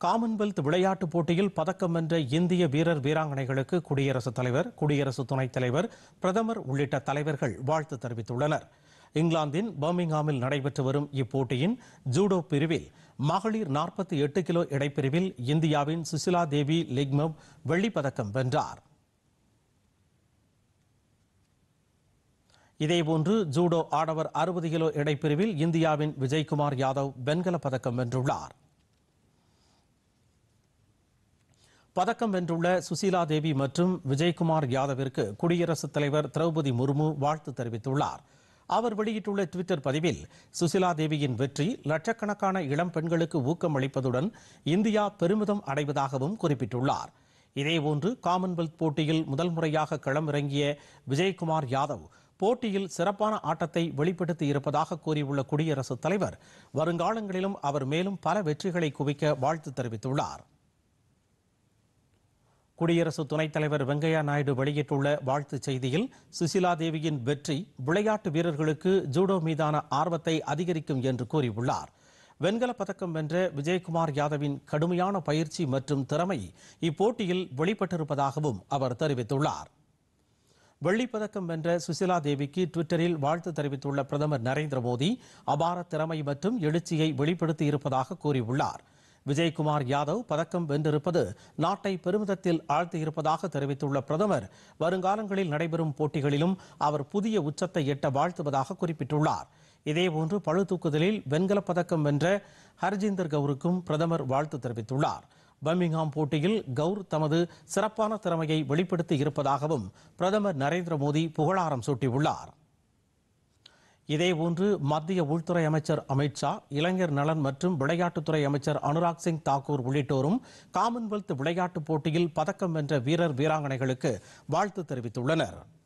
Commonwealth விளையாட்டுப் போட்டியில் பதக்கம் வென்ற இந்திய வீரர் வீராங்கனைகளுக்கு குடியரசுத் தலைவர் குடியரசு துணைத் தலைவர் பிரதமர் உள்ளிட்ட தலைவர்கள் வாழ்த்து தெரிவித்துள்ளனர் இங்கிலாந்தின் பர்மிங்ஹாமில் நடைபெற்று வரும் இப்போட்டியின் ஜூடோ பிரிவில் மகளிர் நாற்பத்தி எட்டு கிலோ எடைப்பிரிவில் இந்தியாவின் சுசிலா தேவி லிக்மம் வெள்ளிப் பதக்கம் வென்றார் இதேபோன்று ஜூடோ ஆடவர் அறுபது கிலோ எடைப்பிரிவில் இந்தியாவின் விஜய்குமார் யாதவ் வெண்கலப் பதக்கம் வென்றுள்ளார் பதக்கம் வென்றுள்ள சுசீலா தேவி மற்றும் விஜய்குமார் யாதவிற்கு குடியரசுத் தலைவர் திரௌபதி முர்மு வாழ்த்து தெரிவித்துள்ளார் அவர் வெளியிட்டுள்ள டுவிட்டர் பதிவில் சுசிலா தேவியின் வெற்றி லட்சக்கணக்கான இளம் பெண்களுக்கு ஊக்கம் அளிப்பதுடன் இந்தியா பெருமிதம் அடைவதாகவும் குறிப்பிட்டுள்ளார் இதேபோன்று காமன்வெல்த் போட்டியில் முதல் முறையாக களமிறங்கிய விஜய்குமார் யாதவ் போட்டியில் சிறப்பான ஆட்டத்தை வெளிப்படுத்தி இருப்பதாக கூறியுள்ள குடியரசுத் தலைவர் வருங்காலங்களிலும் அவர் மேலும் பல வெற்றிகளை குவிக்க வாழ்த்து தெரிவித்துள்ளார் குடியரசு துணைத் தலைவர் வெங்கையா நாயுடு வெளியிட்டுள்ள வாழ்த்துச் செய்தியில் சுசிலா தேவியின் வெற்றி விளையாட்டு வீரர்களுக்கு ஜூடோ மீதான ஆர்வத்தை அதிகரிக்கும் என்று கூறியுள்ளார் வெண்கலப் பதக்கம் வென்ற விஜயகுமார் யாதவின் கடுமையான பயிற்சி மற்றும் திறமை இப்போட்டியில் வெளிப்பட்டிருப்பதாகவும் அவர் தெரிவித்துள்ளார் வெள்ளிப் பதக்கம் வென்ற சுசிலா தேவிக்கு ட்விட்டரில் வாழ்த்து தெரிவித்துள்ள பிரதமர் நரேந்திர மோடி அபார திறமை மற்றும் எழுச்சியை வெளிப்படுத்தி இருப்பதாக கூறியுள்ளார் விஜய்குமார் யாதவ் பதக்கம் வென்றிருப்பது நாட்டை பெருமிதத்தில் ஆழ்த்தியிருப்பதாக தெரிவித்துள்ள பிரதமர் வருங்காலங்களில் நடைபெறும் போட்டிகளிலும் அவர் புதிய உச்சத்தை எட்ட வாழ்த்துவதாக குறிப்பிட்டுள்ளார் இதேபோன்று பளுதூக்குதலில் வெண்கலப் பதக்கம் வென்ற ஹர்ஜிந்தர் கவுருக்கும் பிரதமர் வாழ்த்து தெரிவித்துள்ளார் பர்மிங்ஹாம் போட்டியில் கவுர் தமது சிறப்பான திறமையை வெளிப்படுத்தி இருப்பதாகவும் பிரதமர் நரேந்திர மோடி புகழாரம் சூட்டியுள்ளார் இதேபோன்று மத்திய உள்துறை அமைச்சர் அமித்ஷா இளைஞர் நலன் மற்றும் விளையாட்டுத்துறை அமைச்சர் அனுராக் சிங் தாக்கூர் உள்ளிட்டோரும் காமன்வெல்த் விளையாட்டுப் போட்டியில் பதக்கம் வென்ற வீரர் வீராங்கனைகளுக்கு வாழ்த்து தெரிவித்துள்ளனர்